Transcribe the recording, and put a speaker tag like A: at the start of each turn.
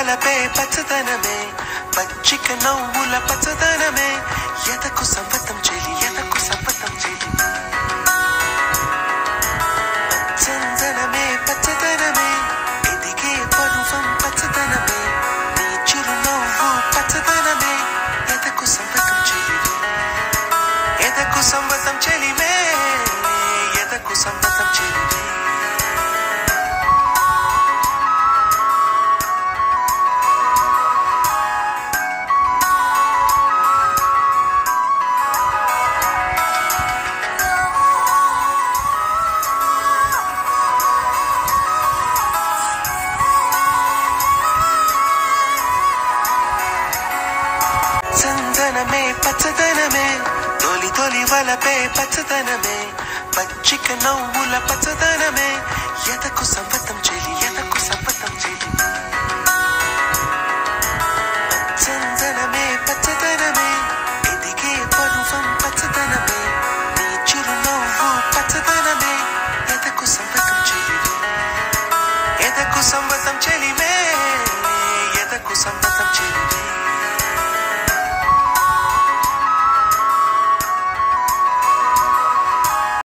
A: వలపే పచ్చదనమే పచ్చిక నవ్వుల పచ్చదనమే ఎదకు సంపతం చెలి ఎదకు సంపతం చెలి చందనమే పచ్చదనమే ఎదిగే పరువం పచ్చదనమే నీ చిరునవ్వు పచ్చదనమే ఎదకు సంపతం చెలివే ఎదకు సంవతం చెలివే ఎదకు సంవతం చెలివే చందనమే పచ్చదనమే తొలి తొలి వలపే పచ్చదనమే పచ్చిక నవ్వుల పచ్చదనమే ఎదకు సంపతం చెలి ఎదకు సంపతం చెలి చందనమే పచ్చదనమే ఎదిగే పరువం పచ్చదనమే నీ చిరునవ్వు పచ్చదనమే ఎదకు సంపతం చెలివే ఎదకు సంవతం చెలివే ఎదకు సంవతం